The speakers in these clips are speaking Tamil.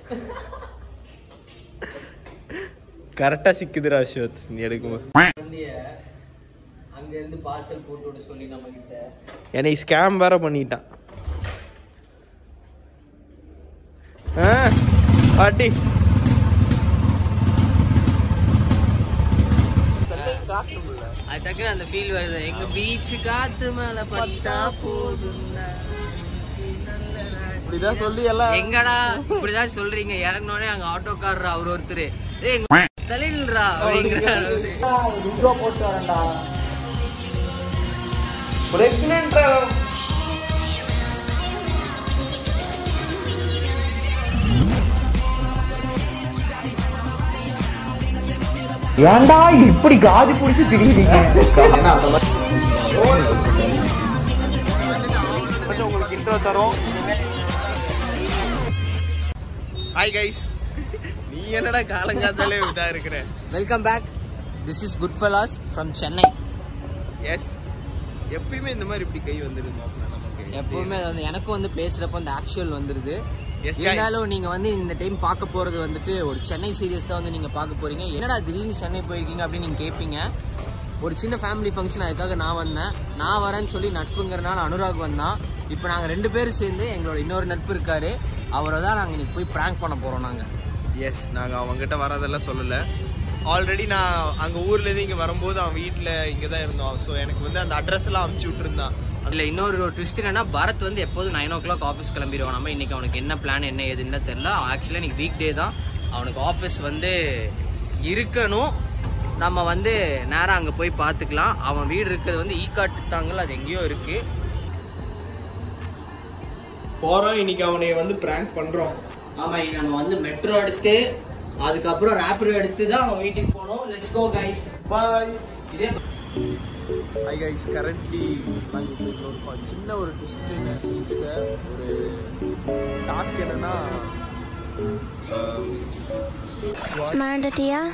கரெக்டா சிக்குதுடா அஸ்வத் நீ எடுக்கும்போது குழந்தைய அங்க இருந்து பார்சல் போட்டு விட சொல்லி நம்ம கிட்ட என்னை ஸ்கேம் வேற பண்ணிட்டான் ஆ, பாட்டி அது டக்குன்னு அந்த ஃபீல் வருது எங்க பீச் காத்து மேல பட்டா போதும் இப்படிதான் சொல்லி எல்லாம் எங்கடா இப்படிதான் சொல்றீங்க இறங்கினோடனே அங்க ஆட்டோக்காரர் அவர் ஒருத்தர் ஏய் எங்க தலையில்ரா அப்படிங்கிறாரு இன்ட்ரோ போட்டு வரேன்டா ஏன்டா இப்படி காது பிடிச்சி திரியுறீங்க கொஞ்சம் உங்களுக்கு இன்ட்ரோ தரோம் ஹாய் கைஸ் நீ என்னடா காலங்காத்தாலே இதா இருக்கிற welcome back this is good fellas from Chennai yes எப்பயுமே இந்த மாதிரி இப்படி கை வந்துருது மாப்பிள்ள நமக்கு எப்பவுமே அது வந்து எனக்கும் வந்து பேசுறப்ப அந்த ஆக்சுவல் வந்துருது Yes, guys. இருந்தாலும் நீங்க வந்து இந்த டைம் பார்க்க போறது வந்துட்டு ஒரு சென்னை சீரியஸ் தான் வந்து நீங்க பார்க்க போறீங்க என்னடா திடீர்னு சென்னை போயிருக்கீங்க அப்படின்னு நீங்க கேட்பீங்க ஒரு சின்ன ஃபேமிலி ஃபங்க்ஷன் அதுக்காக நான் வந்தேன் நான் வரேன்னு சொல்லி நட்புங்கிறனால அனுராக் வந்தான் இப்போ நாங்கள் ரெண்டு பேரும் சேர்ந்து எங்களோட இன்னொரு நட்பு இருக்காரு அவரை தான் நாங்கள் இன்னைக்கு போய் ப்ராங்க் பண்ண போறோம் நாங்கள் எஸ் நாங்கள் அவங்ககிட்ட வரதெல்லாம் சொல்லலை ஆல்ரெடி நான் அங்கே ஊர்லேருந்து இங்கே வரும்போது அவன் வீட்டில் இங்கே தான் இருந்தோம் ஸோ எனக்கு வந்து அந்த அட்ரஸ் எல்லாம் அமுச்சு விட்டுருந்தான் இல்ல இன்னொரு ஒரு ட்விஸ்ட் என்னன்னா பரத் வந்து எப்போதும் நைன் ஓ கிளாக் ஆஃபீஸ் கிளம்பிடுவான் நம்ம இன்னைக்கு அவனுக்கு என்ன பிளான் என்ன ஏதுன்னு தெரியல ஆக்சுவலா இன்னைக்கு வீக் டே தான் அவனுக்கு ஆஃபீஸ் வந்து இருக்கணும் நம்ம வந்து நேரா அங்க போய் பார்த்துக்கலாம் அவன் வீடு இருக்கிறது வந்து ஈக்காட்டு தாங்கல் அது எங்கேயோ இருக்கு போகிறோம் இன்னைக்கு அவனை வந்து ப்ராங்க் பண்ணுறோம் ஆமா இன்னைக்கு நம்ம வந்து மெட்ரோ எடுத்து அதுக்கப்புறம் ரேபிடோ எடுத்து தான் அவன் வீட்டுக்கு போகணும் லெட்ஸ் கோ கைஸ் பாய் இதே ஹை கைஸ் கரண்ட்லி நாங்கள் இப்போ இங்கே இருக்கோம் சின்ன ஒரு ட்விஸ்ட்டு ட்விஸ்ட்டில் ஒரு டாஸ்க் என்னன்னா மறந்துட்டியா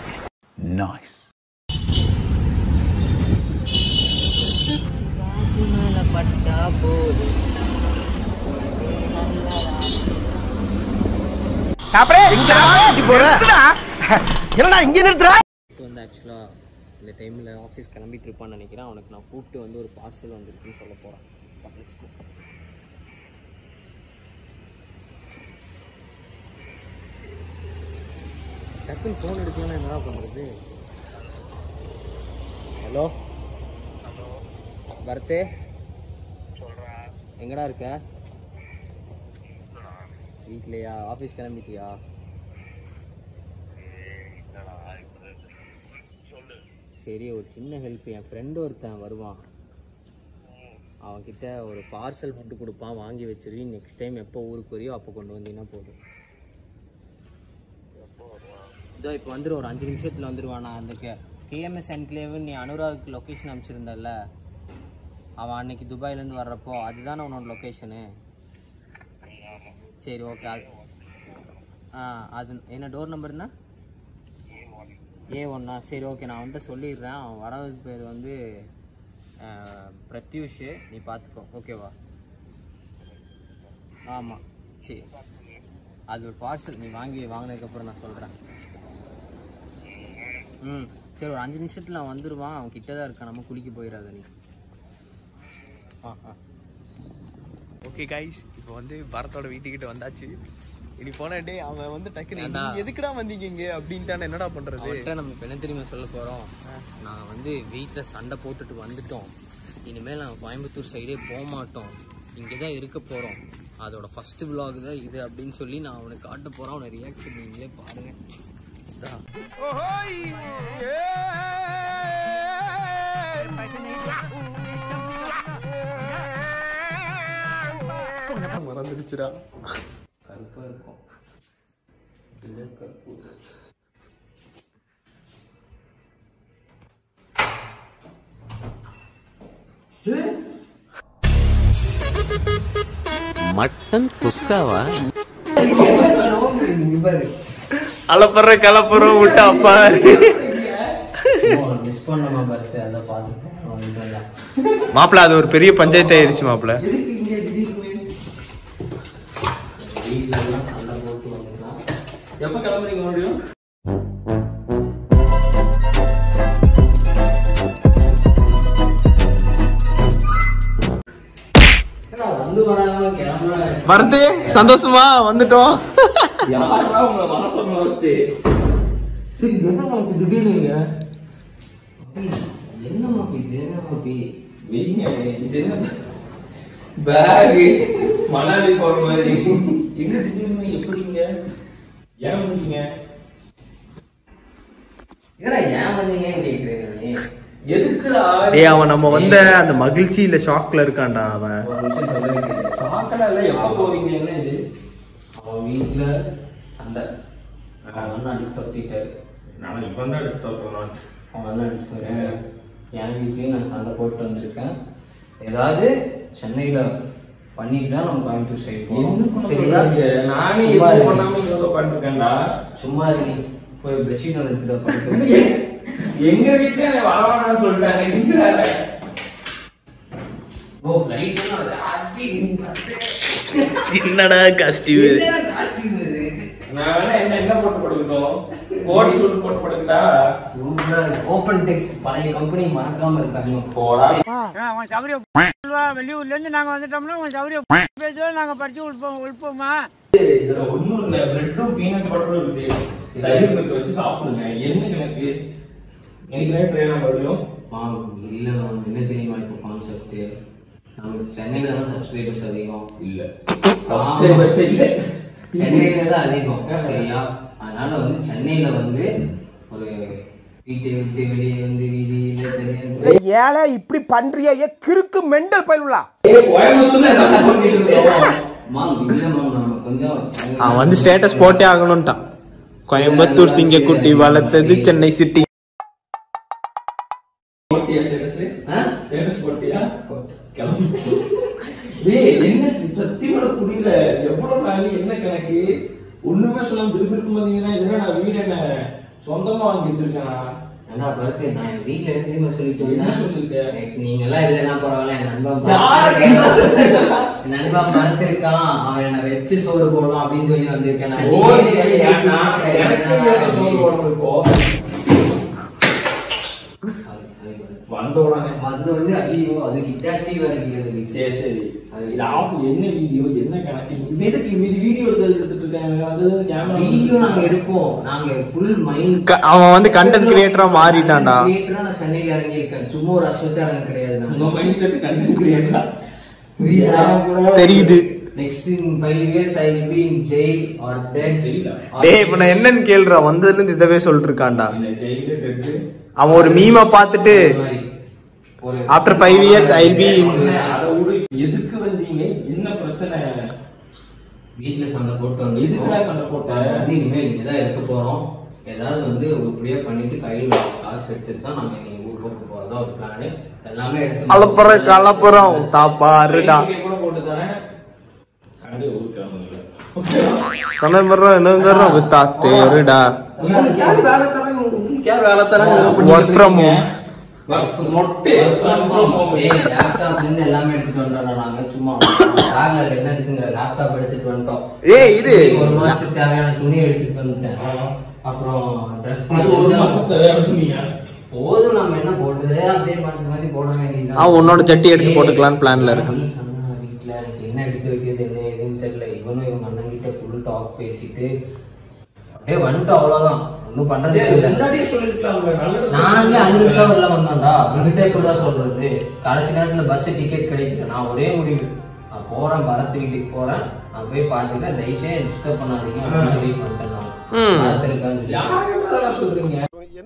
மேல பட்டா போதும் என்னடா இங்க நிறுத்துற இப்போ வந்து ஆக்சுவலாக இந்த டைமில் ஆஃபீஸ் கிளம்பிட்டு இருப்பான்னு நினைக்கிறேன் அவனுக்கு நான் கூப்பிட்டு வந்து ஒரு பார்சல் வந்திருக்குன்னு சொல்ல போகிறேன் டக்குன்னு ஃபோன் எடுக்கலாம் என்னடா பண்ணுறது ஹலோ பரத்தே எங்கடா இருக்க வீட்லையா ஆஃபீஸ் கிளம்பிட்டியா சரி ஒரு சின்ன ஹெல்ப் என் ஃப்ரெண்டு ஒருத்தன் வருவான் அவன்கிட்ட ஒரு பார்சல் மட்டும் கொடுப்பான் வாங்கி வச்சிரு நெக்ஸ்ட் டைம் எப்போ ஊருக்கு வரியோ அப்போ கொண்டு வந்தீங்கன்னா போதும் இதோ இப்போ வந்துடும் ஒரு அஞ்சு நிமிஷத்தில் வந்துடுவான் நான் அந்த கேஎம்எஸ் என்க்ளேவ்னு நீ அனுராக் லொக்கேஷன் அனுப்பிச்சிருந்தல்ல அவன் அன்னைக்கு துபாயிலேருந்து வர்றப்போ அதுதானே உன்னோட லொக்கேஷனு சரி ஓகே அது ஆ அது என்ன டோர் நம்பர்னா ஏ ஒன்னா சரி ஓகே நான் வந்துட்டு சொல்லிடுறேன் அவன் வரது பேர் வந்து அஹ், பிரத்யூஷ் நீ பார்த்துக்கோ ஓகேவா ஆமாம் சரி அது ஒரு பார்சல் நீ வாங்கி வாங்கினதுக்கப்புறம் நான் சொல்கிறேன் ம் சரி ஒரு அஞ்சு நிமிஷத்தில் அவன் வந்துடுவான் அவன் கிட்ட தான் இருக்கான் நம்ம குளிக்க போயிடாத நீ ஆ ஆ ஓகே கைஸ் இப்போ வந்து பரத்தோட வீட்டுக்கிட்ட வந்தாச்சு இனி போன டே அவன் வந்து டக்குனு ஏன்டா? நீங்க எதுக்குடா வந்தீங்க இங்க அப்படின்ட்டான என்னடா பண்றது அவன்கிட்ட நம்ம இப்ப என்ன தெரியுமா சொல்ல போறோம் நாங்கள் வந்து வீட்டில் சண்டை போட்டுட்டு வந்துட்டோம் இனிமேல் நாங்கள் கோயம்புத்தூர் சைடே போக மாட்டோம் இங்கே தான் இருக்க போகிறோம் அதோட ஃபர்ஸ்ட் vlog தான் இது அப்படின்னு சொல்லி நான் அவனுக்கு காட்ட போகிறேன் அவனை ரியாக்ஷன் நீங்களே பாருங்க மறந்துடுச்சுடா கருப்பாக இருக்கும் இது கருப்பு மட்டன் குஸ்காவா அலப்பற கலப்புறம் விட்டு அப்பா மிஸ் பண்ணமா பர்த்து அதை பார்த்துட்டு வந்துட்டேன் மாப்பிள அது ஒரு பெரிய பஞ்சாயத்து ஆயிடுச்சு மாப்பிள வீட்டிலலாம் சண்டை போட்டு வந்துக்கலாம் எப்ப கிளம்புறீங்க மறுபடியும் என்னடா வந்து வராம கிளம்புற வருது சந்தோஷமா வந்துட்டோம் யாரா உங்களை வர சொன்ன ஃபர்ஸ்ட் சரி என்ன நமக்கு திடீர்னுங்க என்ன மாப்பி இது என்ன மாப்பி வைங்க இது என்ன பேக் மணாலி போற மாதிரி எங்க திடீர்னு எப்படிங்க ஏன் வந்தீங்க என்னடா ஏன் வந்தீங்கன்னு கேக்குறீங்க நீ எதுக்குடா ஏய் அவன் நம்ம வந்த அந்த மகிழ்ச்சியில ஷாக்ல இருக்கான்டா அவன் ஒரு நிமிஷம் சொல்ல வைக்கிறேன் சாக்கடை இல்ல எப்ப போறீங்க என்ன இது அவன் வீட்டுல சண்டை அவன் அண்ணன் அடிச்சு தப்பிட்டாரு நான் இவன் தான் அடிச்சு தோற்றணும் அவன் அண்ணன் அடிச்சுட்டாரு என் வீட்லயும் நான் சண்டை போட்டு வந்திருக்கேன் ஏதாவது சென்னையில பண்ணிட்டு தான் நம்ம கோயம்புத்தூர் சைடு என்ன போகணும் சரியா சரியா நானே சும்மா எதுவும் இரு. பண்ணாம இவ்வளவு பண்ணிருக்கேன்டா சும்மா இரு நீ போய் பெட்ஷீட் வந்து எடுத்துட்டு வா, படுத்து எங்க வீட்டுல என்னை வர வேணாம்னு சொல்லிட்டாங்க நீங்க வேற. ஓ லைட் எல்லாம் அடி என்னடா கஷ்டி நான் வேணா என்ன என்ன போட்டு படுக்கட்டும் கோட் சூட் போட்டு படுக்கட்டா சூப்பரா இருக்கு ஓப்பன் டெக்ஸ்ட் பழைய கம்பெனி மறக்காம இருக்காங்க போடா அவன் சௌரிய வெளியூர்ல இருந்து நாங்க வந்துட்டோம்னா உன் சௌரிய பேசுவோம் நாங்க படிச்சு உள்போம் உள்போமா இதுல ஒண்ணும் இல்ல பிரெட்டும் பீனட் பட்டரும் இருக்கு தயிர் இருக்கு வச்சு சாப்பிடுங்க என்ன எனக்கு எனக்கு ட்ரெயின் மறுபடியும் மாம் இல்ல மேம் என்ன தெரியுமா இப்போ கான்செப்ட் நமக்கு சென்னையில தான் சப்ஸ்கிரைபர்ஸ் அதிகம் இல்ல ஆமா. Subscribers இல்ல சென்னையில தான் அதிகம் சரியா அதனால வந்து சென்னையில வந்து ஒரு வீட்டை விட்டு வெளியே வந்து வீதியில தெரியாது ஏழை இப்படி பண்றியா ஏ கிறுக்கு மெண்டல் பயிலுலா ஏய், கோயம்புத்தூர்ல என்ன பண்ணிட்டு இருக்கோம் மாம் இல்ல மேம் நம்ம கொஞ்சம் அவன் வந்து ஸ்டேட்டஸ் போட்டே ஆகணும்ட்டான் கோயம்புத்தூர் சிங்கக்குட்டி வளர்த்தது சென்னை சிட்டி போட்டியா ஸ்டேட்டஸ் ஆ? ஸ்டேட்டஸ் போட்டியா கிளம்பு ஏய் என்ன சத்தியமா புரியல எவ்வளவு நாள் என்ன கணக்கு ஒண்ணுமே சொல்லாம திருத்திருக்கு பாத்தீங்கன்னா இதெல்லாம் நான் வீடு என்ன சொந்தமா வாங்கி வச்சிருக்கேனா ஏன்டா பருத்து நான் என் வீட்டுல என்ன தெரியுமா சொல்லிட்டு என்ன வந்தேன் சொல்லிருக்க எனக்கு நீங்க எல்லாம் இல்லைன்னா பரவாயில்ல என் நண்பன் யாரை பருத்து- கேட்டா சொல்லிருக்க? என் நண்பன் பருத்திருக்கான் அவன் என்ன வச்சு சோறு போடுவான் அப்படின்னு சொல்லி வந்திருக்கேன் நான் ஓ, நீ சரி, என்ன நான் எனக்கு வேற சோறு போடணும் இப்போ Sorry, sorry, brother. வந்த உடனே வந்து வந்து ஐயோ அது ஹிட்டாச்சி வருகிறது சரி சரி இது ஆப்பு என்ன வீடியோ என்ன கணக்கு இது எதுக்கு இது வீடியோ எடுத்து எடுத்துட்டு இருக்காங்க அது கேமரா வீடியோ நாங்க எடுப்போம் நாங்க ஃபுல் மைண்ட் க- அவன் வந்து கண்டென்ட் கிரியேட்டரா மாறிட்டான்டா கிரியேட்டரா நான் சென்னையில இறங்கி இருக்கேன் சும்மா ஒரு அஸ்வத்தாரன் கிடையாது உங்க மைண்ட் செட் கண்டென்ட் கிரியேட்டரா தெரியுது next in five years I will be in jail or dead ஜெயிலா? டேய் இப்ப நான் என்னன்னு கேளுறா வந்ததுல இருந்து இதவே சொல்லிட்டு இருக்கான்டா இந்த ஜெயிலு டெட்டு அவன் ஒரு மீமை பார்த்துட்டு ஒரு after five years I be அதை விடு எதுக்கு வந்தீங்க என்ன பிரச்சனை வீட்ல சண்டை போட்டு வந்து எதுக்குடா சண்டை போட்ட? வந்து இனிமேல் இங்கதான் இருக்க போறோம் ஏதாவது வந்து உருப்படியா பண்ணிட்டு கையில காசு எடுத்துட்டு தான் நாங்க நீங்க ஊர் பக்கம் போறதா ஒரு பிளான் எல்லாமே எடுத்து கலப்புற கலப்புறம் தாப்பாருடா டிக்கெட் கூட போட்டு தரேன் கண்டு ஊருக்கு கிளம்புங்க கலப்புறம் என்னங்கிறோம் வித்தா தேருடா யார் வேலை தராங்க உங்களுக்கு யார் வேலை தராங்க Work from home. மொட்டை Work from Work from home. home. ஏய், laptop இருந்து எல்லாமே எடுத்துட்டு வந்துட்டோம் நாங்க சும்மா பேக்ல என்ன இருக்குங்கிற லேப்டாப் எடுத்துட்டு வந்துட்டோம் ஏய் இது ஒரு மாசத்துக்கு தேவையான துணி எடுத்துட்டு வந்துட்டேன் ஆ. அப்புறம் ட்ரெஸ் அது ஒரு மாசத்துக்கு தேவையான துணியா? போதும் நம்ம என்ன போட்டதே அப்படியே மாத்தி மாத்தி போட வேண்டியது அவன் உன்னோட ஜட்டி எடுத்து போட்டுக்கலான்னு பிளான்ல இருக்கான் வீட்டுல எனக்கு என்ன எடுத்து வைக்கிறது என்ன ஏதுன்னு தெரியல இவனும் இவங்க அண்ணன் கிட்ட ஃபுல் டாக் பேசிட்டு அப்படியே வந்துட்டோம் அவ்வளவுதான் ஒன்றும் பண்றது சரி, இல்ல முன்னாடியே சொல்லிருக்கலாம்ல, நல்லது நாங்க அஞ்சு சொல்லிருக்கலாம்ல. ஹவர்ல வந்தோம்டா உங்ககிட்ட எப்படிடா சொல்றது கடைசி நேரத்துல பஸ் டிக்கெட் கிடைக்கல நான் ஒரே முடிவு நான் போறேன் பரத் வீட்டுக்கு போறேன் நான் போய் பாத்துக்கிறேன் தயவுசெய்து டிஸ்டர்ப் பண்ணாதீங்க அப்படின்னு சொல்லிட்டு வந்துட்டேன் நான் ம். பரத் இருக்கான்னு சொல்லி யார்கிட்ட அதெல்லாம் சொல்றீங்க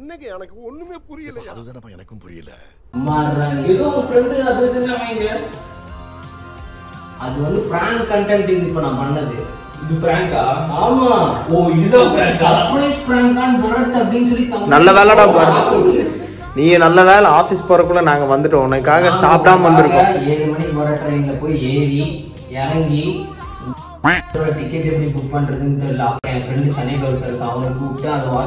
அம்மா இருடா நீ. ஏதோ உங்க friend அது இதுன்னு அவங்க. அது வந்து பிராங்க் கண்டென்ட் இது இப்ப நான் பண்ணது இது prank ஆ? ஆமா ஓ, இதுதான் prank ஆ? சர்ப்ரைஸ் பிராங்கான் பரத் அப்படின்னு சொல்லி தம்பி- நல்ல வேலைடா பாரு நீ நல்ல வேலை ஆபீஸ் போறக்குள்ள நாங்க வந்துட்டோம் உனக்காக நாங்க சாப்பிடாம வந்திருக்கோம் ஏழு மணிக்கு போற ட்ரெயின்ல போய் ஏறி இறங்கி டிக்கெட் எப்படி புக் பண்றதுன்னு தெரியல அப்புறம் என் ஃப்ரெண்டு சென்னையில் ஒருத்தர் இருக்கான் அவனை கூப்பிட்டு அதை வா-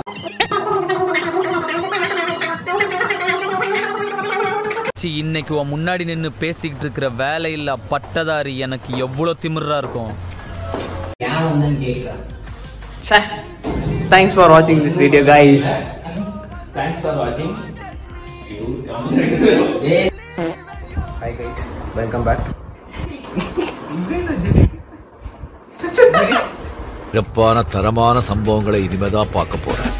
சி இன்னைக்கு உன் முன்னாடி நின்று பேசிக்கிட்டு இருக்கிற வேலையில்லா பட்டதாரி எனக்கு எவ்வளோ திமிரா இருக்கும் ஏன் வந்தேன்னு கேட்குறேன் தேங்க்ஸ் ஃபார் வாட்சிங் this video guys thanks for வாட்சிங் ஹாய் கைஸ் வெல்கம் பேக் சிறப்பான தரமான சம்பவங்களை இனிமேதான் பார்க்க போறேன்